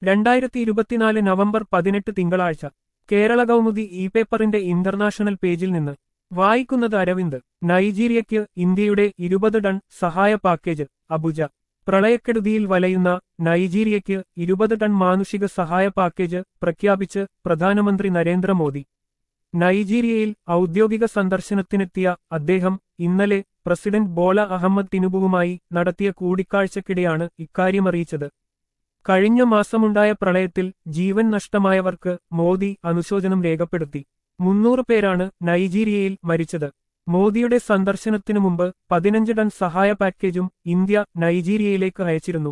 രണ്ടായിരത്തി ഇരുപത്തിനാല് നവംബർ പതിനെട്ട് തിങ്കളാഴ്ച കേരള കൗമുദി ഇ പേപ്പറിന്റെ ഇന്റർനാഷണൽ പേജിൽ നിന്ന് വായിക്കുന്നത് അരവിന്ദ് നൈജീരിയയ്ക്ക് ഇന്ത്യയുടെ ഇരുപത് ടൺ സഹായ പാക്കേജ് അബുജ പ്രളയക്കെടുതിയിൽ വലയുന്ന നൈജീരിയയ്ക്ക് ഇരുപത് ടൺ മാനുഷിക സഹായ പാക്കേജ് പ്രഖ്യാപിച്ച് പ്രധാനമന്ത്രി നരേന്ദ്രമോദി നൈജീരിയയിൽ ഔദ്യോഗിക സന്ദർശനത്തിനെത്തിയ അദ്ദേഹം ഇന്നലെ പ്രസിഡന്റ് ബോള അഹമ്മദ് തിനുബുവുമായി നടത്തിയ കൂടിക്കാഴ്ചക്കിടെയാണ് ഇക്കാര്യമറിയിച്ചത് കഴിഞ്ഞ മാസമുണ്ടായ പ്രളയത്തിൽ ജീവൻ നഷ്ടമായവർക്ക് മോദി അനുശോചനം രേഖപ്പെടുത്തി മുന്നൂറ് പേരാണ് നൈജീരിയയിൽ മരിച്ചത് മോദിയുടെ സന്ദർശനത്തിനു മുമ്പ് പതിനഞ്ച് ടൺ സഹായ പാക്കേജും ഇന്ത്യ നൈജീരിയയിലേക്ക് അയച്ചിരുന്നു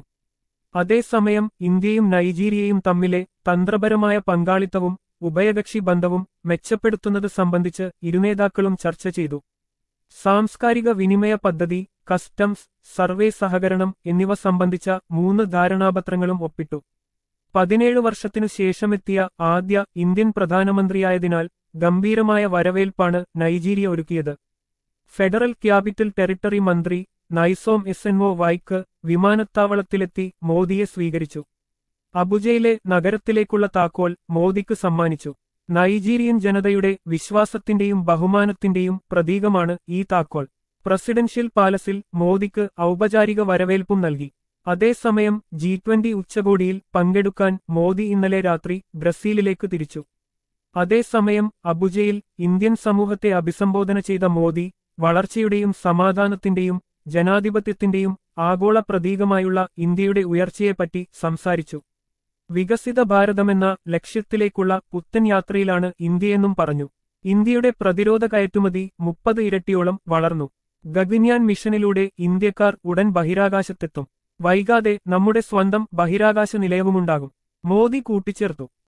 അതേസമയം ഇന്ത്യയും നൈജീരിയയും തമ്മിലെ തന്ത്രപരമായ പങ്കാളിത്തവും ഉഭയകക്ഷി ബന്ധവും മെച്ചപ്പെടുത്തുന്നത് സംബന്ധിച്ച് ഇരുനേതാക്കളും ചർച്ച ചെയ്തു സാംസ്കാരിക വിനിമയ പദ്ധതി കസ്റ്റംസ് സർവേ സഹകരണം എന്നിവ സംബന്ധിച്ച മൂന്ന് ധാരണാപത്രങ്ങളും ഒപ്പിട്ടു പതിനേഴ് വർഷത്തിനു ശേഷമെത്തിയ ആദ്യ ഇന്ത്യൻ പ്രധാനമന്ത്രിയായതിനാൽ ഗംഭീരമായ വരവേൽപ്പാണ് നൈജീരിയ ഒരുക്കിയത് ഫെഡറൽ ക്യാപിറ്റൽ ടെറിട്ടറി മന്ത്രി നൈസോം എസ് എൻ ഒ വൈക്ക് വിമാനത്താവളത്തിലെത്തി മോദിയെ സ്വീകരിച്ചു അബുജയിലെ നഗരത്തിലേക്കുള്ള താക്കോൽ മോദിക്ക് സമ്മാനിച്ചു നൈജീരിയൻ ജനതയുടെ വിശ്വാസത്തിന്റെയും ബഹുമാനത്തിന്റെയും പ്രതീകമാണ് ഈ താക്കോൽ പ്രസിഡൻഷ്യൽ പാലസിൽ മോദിക്ക് ഔപചാരിക വരവേൽപ്പും നൽകി അതേസമയം ജി ട്വന്റി ഉച്ചകോടിയിൽ പങ്കെടുക്കാൻ മോദി ഇന്നലെ രാത്രി ബ്രസീലിലേക്ക് തിരിച്ചു അതേസമയം അബുജയിൽ ഇന്ത്യൻ സമൂഹത്തെ അഭിസംബോധന ചെയ്ത മോദി വളർച്ചയുടെയും സമാധാനത്തിന്റെയും ജനാധിപത്യത്തിന്റെയും ആഗോള പ്രതീകമായുള്ള ഇന്ത്യയുടെ ഉയർച്ചയെപ്പറ്റി സംസാരിച്ചു വികസിത ഭാരതമെന്ന ലക്ഷ്യത്തിലേക്കുള്ള പുത്തൻ യാത്രയിലാണ് ഇന്ത്യയെന്നും പറഞ്ഞു ഇന്ത്യയുടെ പ്രതിരോധ കയറ്റുമതി മുപ്പത് ഇരട്ടിയോളം വളർന്നു ഗഗൻയാൻ മിഷനിലൂടെ ഇന്ത്യക്കാർ ഉടൻ ബഹിരാകാശത്തെത്തും വൈകാതെ നമ്മുടെ സ്വന്തം ബഹിരാകാശ നിലയവുമുണ്ടാകും മോദി കൂട്ടിച്ചേർത്തു